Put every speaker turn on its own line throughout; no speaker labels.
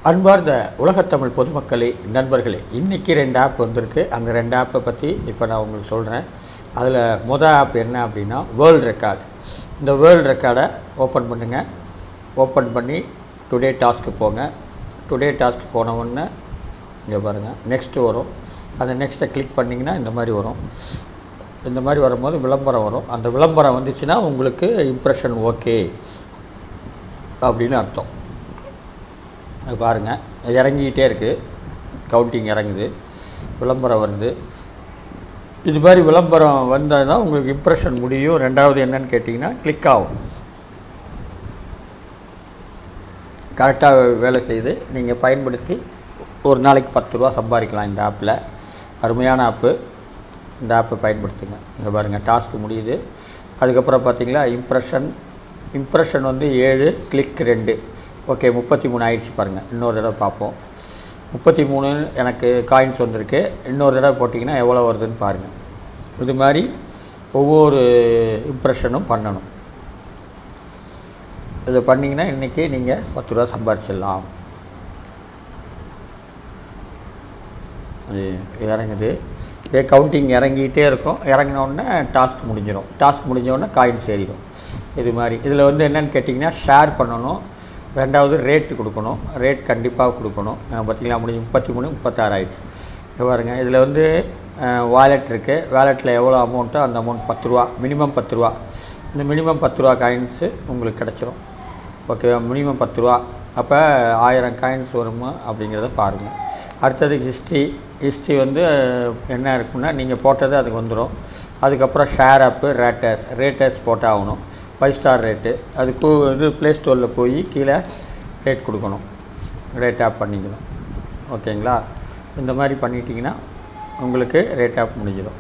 அன்பார்ந்த உலகத்தமிழ் பொதுமக்களே நண்பர்களே இன்றைக்கி ரெண்டு ஆப் வந்திருக்கு அந்த ரெண்டு ஆப்பை பற்றி இப்போ நான் உங்களுக்கு சொல்கிறேன் அதில் மொதல் ஆப் என்ன அப்படின்னா வேர்ல்டு ரெக்கார்டு இந்த வேர்ல்டு ரெக்கார்டை ஓப்பன் பண்ணுங்கள் ஓப்பன் பண்ணி டுடே டாஸ்க்கு போங்க டுடே டாஸ்க்கு போன உடனே இங்கே பாருங்கள் நெக்ஸ்ட்டு வரும் அந்த நெக்ஸ்ட்டை கிளிக் பண்ணிங்கன்னா இந்த மாதிரி வரும் இந்த மாதிரி வரும்போது விளம்பரம் வரும் அந்த விளம்பரம் வந்துச்சுன்னா உங்களுக்கு இம்ப்ரெஷன் ஓகே அப்படின்னு அர்த்தம் அது பாருங்கள் இறங்கிக்கிட்டே இருக்குது கவுண்டிங் இறங்குது விளம்பரம் வருது இது மாதிரி விளம்பரம் வந்தால் தான் உங்களுக்கு இம்ப்ரெஷன் முடியும் ரெண்டாவது என்னன்னு கேட்டிங்கன்னா கிளிக் ஆகும் கரெக்டாக வேலை செய்து நீங்கள் பயன்படுத்தி ஒரு நாளைக்கு பத்து ரூபா சம்பாதிக்கலாம் இந்த ஆப்பில் அருமையான ஆப்பு இந்த ஆப்பை பயன்படுத்துங்க இங்கே பாருங்கள் டாஸ்க் முடியுது அதுக்கப்புறம் பார்த்தீங்களா இம்ப்ரெஷன் இம்ப்ரெஷன் வந்து ஏழு கிளிக் ரெண்டு ஓகே முப்பத்தி மூணு ஆயிடுச்சு பாருங்கள் இன்னொரு தடவை பார்ப்போம் முப்பத்தி மூணு எனக்கு காயின்ஸ் வந்திருக்கு இன்னொரு தடவை போட்டிங்கன்னா எவ்வளோ வருதுன்னு பாருங்கள் இது மாதிரி ஒவ்வொரு இம்ப்ரெஷனும் பண்ணணும் இதை பண்ணிங்கன்னா இன்றைக்கி நீங்கள் பத்து ரூபா சம்பாரிச்சிடலாம் அது இறங்குது இதே கவுண்டிங் இறங்கிட்டே இருக்கும் இறங்கினோடனே டாஸ்க் முடிஞ்சிடும் டாஸ்க் முடிஞ்சோடனே காயின் சேரிடும் இது மாதிரி இதில் வந்து என்னென்னு கேட்டிங்கன்னா ஷேர் பண்ணணும் ரெண்டாவது ரேட்டு கொடுக்கணும் ரேட் கண்டிப்பாக கொடுக்கணும் பார்த்திங்களா முடிஞ்சு முப்பத்தி மூணு முப்பத்தாறு ஆயிடுச்சு இங்க பாருங்க இதில் வந்து வாலெட் இருக்குது வாலெட்டில் எவ்வளோ அமௌண்ட்டோ அந்த அமௌண்ட் பத்து ரூபா மினிமம் பத்து ரூபா இந்த மினிமம் பத்து ரூபா காயின்ஸு உங்களுக்கு கிடச்சிரும் ஓகேவா மினிமம் பத்து ரூபா அப்போ ஆயிரம் காயின்ஸ் வருமா அப்படிங்கிறத பாருங்கள் அடுத்தது ஹிஸ்ட்ரி ஹிஸ்ட்ரி வந்து என்ன இருக்குன்னா நீங்கள் போட்டது அதுக்கு வந்துடும் அதுக்கப்புறம் ஷேர் அப்பு ரேட்டர்ஸ் ரேட்டர்ஸ் போட்டாகணும் ஃபைவ் ஸ்டார் ரேட்டு அதுக்கு இது ப்ளே ஸ்டோரில் போய் கீழே ரேட் கொடுக்கணும் ரேட் ஆப் பண்ணிக்கணும் ஓகேங்களா இந்த மாதிரி பண்ணிட்டீங்கன்னா உங்களுக்கு ரேட் ஆப் முடிஞ்சிடும்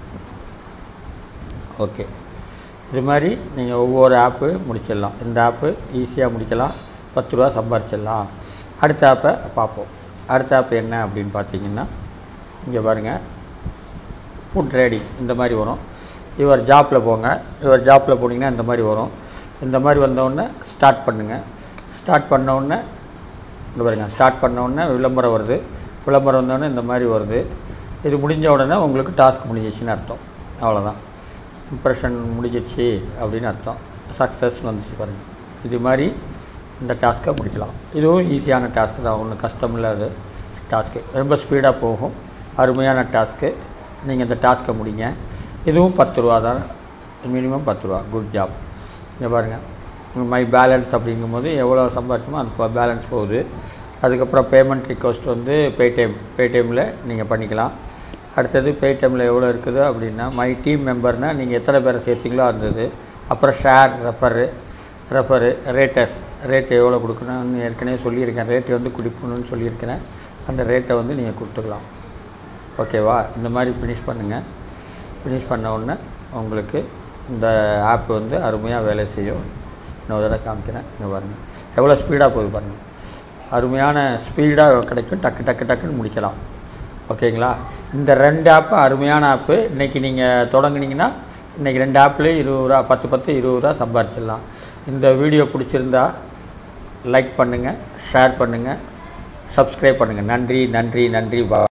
ஓகே இது மாதிரி நீங்கள் ஒவ்வொரு ஆப்பு முடிச்சிடலாம் இந்த ஆப்பு ஈஸியாக முடிக்கலாம் பத்து ரூபா சம்பாரிச்சிடலாம் அடுத்த ஆப்பை பார்ப்போம் அடுத்த ஆப் என்ன அப்படின்னு பார்த்தீங்கன்னா இங்கே பாருங்கள் ஃபுட் ரேடிங் இந்த மாதிரி வரும் இவர் ஜாப்பில் போங்க இவர் ஜாப்பில் போனீங்கன்னா இந்த மாதிரி வரும் இந்த மாதிரி வந்தவுடனே ஸ்டார்ட் பண்ணுங்கள் ஸ்டார்ட் பண்ணவுடனே இங்கே பாருங்க ஸ்டார்ட் பண்ணவுடனே விளம்பரம் வருது விளம்பரம் வந்தோடனே இந்த மாதிரி வருது இது முடிஞ்ச உடனே உங்களுக்கு டாஸ்க் முடிஞ்சிச்சுன்னு அர்த்தம் அவ்வளோதான் இம்ப்ரெஷன் முடிஞ்சிச்சு அப்படின்னு அர்த்தம் சக்ஸஸ் வந்துச்சு பாருங்கள் இது மாதிரி இந்த டாஸ்க்கை முடிக்கலாம் இதுவும் ஈஸியான டாஸ்க்கு தான் ஒன்றும் கஷ்டம் இல்லாத டாஸ்க்கு ரொம்ப ஸ்பீடாக போகும் அருமையான டாஸ்க்கு நீங்கள் இந்த டாஸ்க்கை முடிங்க இதுவும் பத்து ரூபா தான் மினிமம் பத்து ரூபா குட் ஜாப் இங்கே பாருங்கள் மை பேலன்ஸ் அப்படிங்கும்போது எவ்வளோ சம்பாரிச்சோமோ அந்த பேலன்ஸ் போகுது அதுக்கப்புறம் பேமெண்ட் ரிக்வஸ்ட் வந்து பேடிஎம் பேடிஎம்மில் நீங்கள் பண்ணிக்கலாம் அடுத்தது பேடிஎம்மில் எவ்வளோ இருக்குது அப்படின்னா மை டீம் மெம்பர்னால் நீங்கள் எத்தனை பேரை சேர்த்திங்களோ இருந்தது அப்புறம் share refer refer rater rate எவ்வளோ கொடுக்கணும்னு ஏற்கனவே சொல்லியிருக்கேன் ரேட்டு வந்து குடிக்கணும்னு சொல்லியிருக்கிறேன் அந்த ரேட்டை வந்து நீங்கள் கொடுத்துக்கலாம் ஓகேவா இந்த மாதிரி ஃபினிஷ் பண்ணுங்கள் ஃபினிஷ் பண்ண உடனே உங்களுக்கு இந்த ஆப் வந்து அருமையாக வேலை செய்யும் இன்னொரு தடவை காமிக்கிறேன் இங்கே பாருங்கள் எவ்வளோ ஸ்பீடாக போகுது பாருங்கள் அருமையான ஸ்பீடாக கிடைக்கும் டக்கு டக்கு டக்குன்னு முடிக்கலாம் ஓகேங்களா இந்த ரெண்டு ஆப்பு அருமையான ஆப்பு இன்றைக்கி நீங்கள் தொடங்குனீங்கன்னா இன்றைக்கி ரெண்டு ஆப்லேயும் இருபது ரூபா பத்து பத்து இருபது ரூபா சம்பாரிச்சிடலாம் இந்த வீடியோ பிடிச்சிருந்தா லைக் பண்ணுங்கள் ஷேர் பண்ணுங்கள் சப்ஸ்கிரைப் பண்ணுங்கள் நன்றி நன்றி நன்றி பா